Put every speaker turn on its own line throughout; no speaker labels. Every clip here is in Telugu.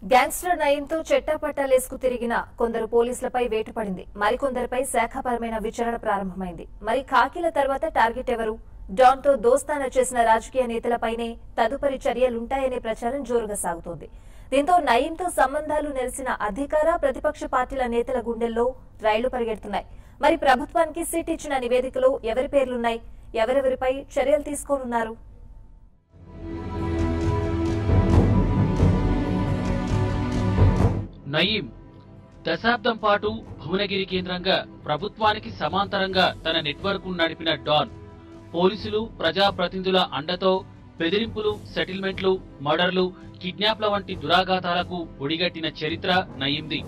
గ్యాంగ్స్టర్ నయంతో చెట్టాపట్టాలేసుకు తిరిగిన కొందరు పోలీసులపై వేటు పడింది మరికొందరిపై శాఖపరమైన విచారణ ప్రారంభమైంది మరి కాకిల తర్వాత టార్గెట్ ఎవరు డాన్తో దోస్తానా చేసిన రాజకీయ నేతలపైనే తదుపరి చర్యలుంటాయనే ప్రచారం జోరుగా సాగుతోంది దీంతో నయంతో సంబంధాలు నెలిసిన అధికార ప్రతిపక్ష పార్టీల నేతల గుండెల్లో రైళ్లు పరిగెడుతున్నాయి మరి ప్రభుత్వానికి సీట్ ఇచ్చిన నివేదికలో ఎవరి పేర్లున్నాయి ఎవరెవరిపై చర్యలు తీసుకోనున్నారు
నయీం దశాబ్దం పాటు భువనగిరి కేంద్రంగా ప్రభుత్వానికి సమాంతరంగా తన నెట్వర్క్ నడిపిన డాన్ పోలీసులు ప్రజాప్రతినిధుల అండతో బెదిరింపులు సెటిల్మెంట్లు మర్డర్లు కిడ్నాప్ల వంటి దురాఘాతాలకు ఒడిగట్టిన చరిత్ర నయీంది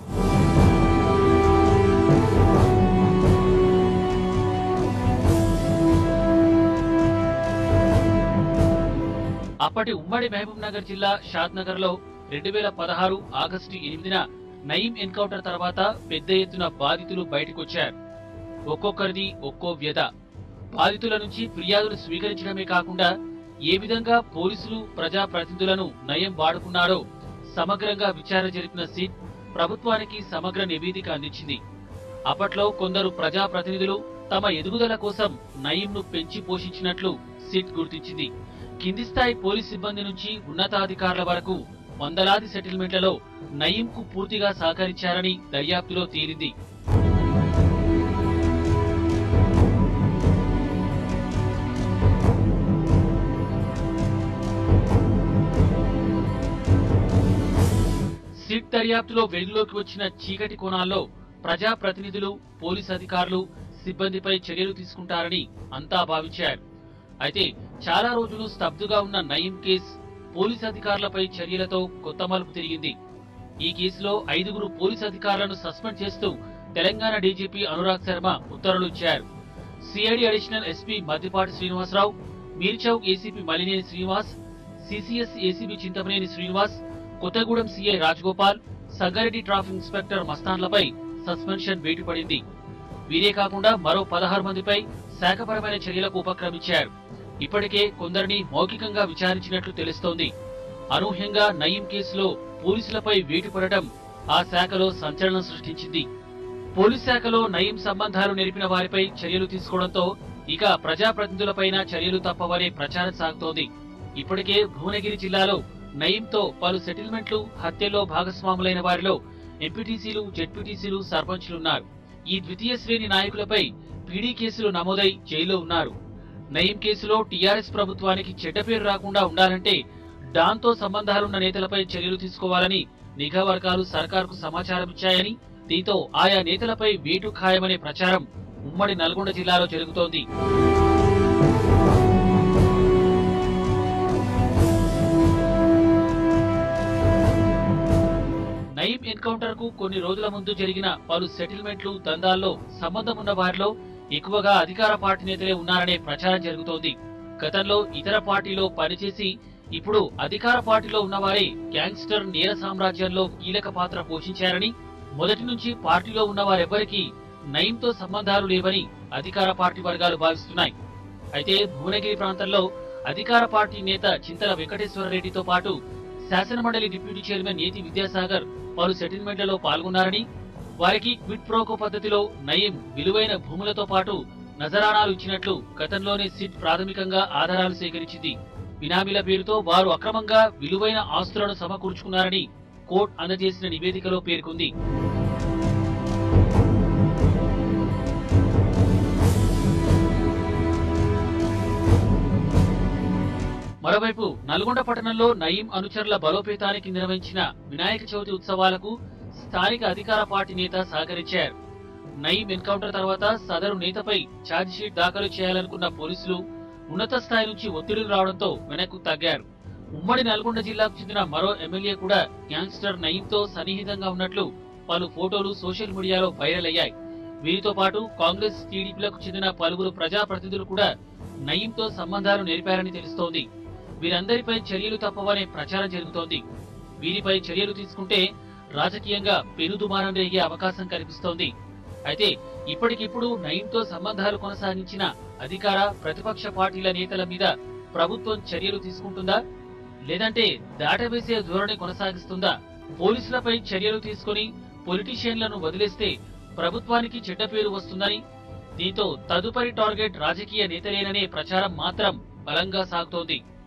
అప్పటి ఉమ్మడి మహబూబ్ నగర్ జిల్లా షాద్ నగర్ లో రెండు వేల పదహారు ఆగస్టు ఎనిమిదిన నయీం ఎన్కౌంటర్ తర్వాత పెద్ద ఎత్తున బాధితులు బయటకొచ్చారు ఒక్కొక్కరిది ఒక్కో వ్యధ బాధితుల నుంచి ఫిర్యాదులు స్వీకరించడమే కాకుండా ఏ విధంగా పోలీసులు ప్రజా ప్రతినిధులను నయం వాడుకున్నారో సమగ్రంగా విచారణ జరిపిన సిట్ ప్రభుత్వానికి సమగ్ర నివేదిక అందించింది అప్పట్లో కొందరు ప్రజా ప్రతినిధులు తమ ఎదుగుదల కోసం నయీంను పెంచి పోషించినట్లు సిట్ గుర్తించింది కింది స్థాయి పోలీస్ సిబ్బంది నుంచి ఉన్నతాధికారుల వరకు వందలాది సెటిల్మెంట్లలో నయీంకు పూర్తిగా సహకరించారని దర్యాప్తులో తేలింది సిట్ దర్యాప్తులో వెలుగులోకి వచ్చిన చీకటి కోణాల్లో ప్రజా ప్రతినిధులు పోలీస్ అధికారులు సిబ్బందిపై చర్యలు తీసుకుంటారని అంతా భావించారు అయితే చాలా రోజులు స్తబ్దుగా ఉన్న నయీం కేస్ పోలీస్ అధికారులపై చర్యలతో కొత్త మలుపు తిరిగింది ఈ కేసులో ఐదుగురు పోలీస్ అధికారులను సస్పెండ్ చేస్తూ తెలంగాణ డీజీపీ అనురాగ్ శర్మ ఉత్తర్వులు ఇచ్చారు CID additional SP Maddipati Srinivasarao Mirchowk ACP Malineni Srinivas CCS ACB Chintamaneni Srinivas Kothagudem CI Rajagopal Sangareddy traffic inspector మస్తాన్లపై సస్పెన్షన్ వేటు పడింది వీరే కాకుండా మరో పదహారు మందిపై శాఖపరమైన చర్యలకు ఉపక్రమించారు ఇప్పటికే కొందరిని మౌఖికంగా విచారించినట్లు తెలుస్తోంది అనూహ్యంగా నయీం కేసులో పోలీసులపై వేటు పడటం ఆ శాఖలో సంచలనం సృష్టించింది పోలీస్ శాఖలో నయీం సంబంధాలు నెరిపిన వారిపై చర్యలు తీసుకోవడంతో ఇక ప్రజాప్రతినిధులపైన చర్యలు తప్పవనే ప్రచారం సాగుతోంది ఇప్పటికే భువనగిరి జిల్లాలో నయీంతో పలు సెటిల్మెంట్లు హత్యల్లో భాగస్వాములైన వారిలో ఎంపీటీసీలు జెడ్పీటీసీలు సర్పంచ్లున్నారు ఈ ద్వితీయ శ్రేణి నాయకులపై పీడీ కేసులు నమోదై జైల్లో ఉన్నారు నయీం కేసులో టీఆర్ఎస్ ప్రభుత్వానికి చెడ్డ పేరు రాకుండా ఉండాలంటే డాన్తో సంబంధాలున్న నేతలపై చర్యలు తీసుకోవాలని నిఘా వర్గాలు సర్కార్కు సమాచారం ఇచ్చాయని దీంతో ఆయా నేతలపై వేటు ఖాయమనే ప్రచారం ఉమ్మడి నల్గొండ జిల్లాలో జరుగుతోంది నయీం ఎన్కౌంటర్ కు కొన్ని రోజుల ముందు జరిగిన పలు సెటిల్మెంట్లు దందాల్లో సంబంధం ఉన్న వారిలో ఎక్కువగా అధికార పార్టీ నేతలే ఉన్నారనే ప్రచారం జరుగుతోంది గతంలో ఇతర పార్టీలో పనిచేసి ఇప్పుడు అధికార పార్టీలో ఉన్నవారే గ్యాంగ్స్టర్ నేర సామ్రాజ్యంలో కీలక పాత్ర పోషించారని మొదటి నుంచి పార్టీలో ఉన్న వారెవ్వరికీ నయీంతో సంబంధాలు లేవని అధికార పార్టీ వర్గాలు భావిస్తున్నాయి అయితే భువనగిరి ప్రాంతంలో అధికార పార్టీ నేత చింతల వెంకటేశ్వర రెడ్డితో పాటు శాసనమండలి డిప్యూటీ చైర్మన్ నేతి విద్యాసాగర్ పలు సెటిల్మెంట్లలో పాల్గొన్నారని వారికి క్విట్ ప్రోకో పద్ధతిలో నయీం విలువైన భూములతో పాటు నజరానాలు ఇచ్చినట్లు గతంలోనే సిట్ ప్రాథమికంగా ఆధారాలు సేకరించింది బినామీల పేరుతో వారు అక్రమంగా విలువైన ఆస్తులను సమకూర్చుకున్నారని కోర్టు అందజేసిన నివేదికలో పేర్కొంది మరోవైపు నల్గొండ పట్టణంలో నయీం అనుచరుల బలోపేతానికి నిర్వహించిన వినాయక చవితి ఉత్సవాలకు స్థానిక అధికార పార్టీ నేత సహకరించారు నయీం ఎన్కౌంటర్ తర్వాత సదరు నేతపై ఛార్జిషీట్ దాఖలు చేయాలనుకున్న పోలీసులు ఉన్నత స్థాయి నుంచి ఒత్తిడులు రావడంతో వెనక్కు తగ్గారు ఉమ్మడి నల్గొండ జిల్లాకు చెందిన మరో ఎమ్మెల్యే కూడా గ్యాంగ్స్టర్ నయీంతో సన్నిహితంగా ఉన్నట్లు పలు ఫోటోలు సోషల్ మీడియాలో వైరల్ అయ్యాయి వీరితో పాటు కాంగ్రెస్ టీడీపీలకు చెందిన పలువురు ప్రజాప్రతినిధులు కూడా నయీంతో సంబంధాలు నేర్పారని తెలుస్తోంది వీరందరిపై చర్యలు తప్పవనే ప్రచారం జరుగుతోంది వీరిపై చర్యలు తీసుకుంటే రాజకీయంగా పెనుదుమారం రేగే అవకాశం కనిపిస్తోంది అయితే ఇప్పటికిప్పుడు నయీంతో సంబంధాలు కొనసాగించిన అధికార ప్రతిపక్ష పార్టీల నేతల మీద ప్రభుత్వం చర్యలు తీసుకుంటుందా లేదంటే దాటవేసే ధోరణి కొనసాగిస్తుందా పోలీసులపై చర్యలు తీసుకుని పొలిటీషియన్లను వదిలేస్తే ప్రభుత్వానికి చెడ్డ పేరు వస్తుందని దీంతో తదుపరి టార్గెట్ రాజకీయ నేతలేననే ప్రచారం మాత్రం బలంగా సాగుతోంది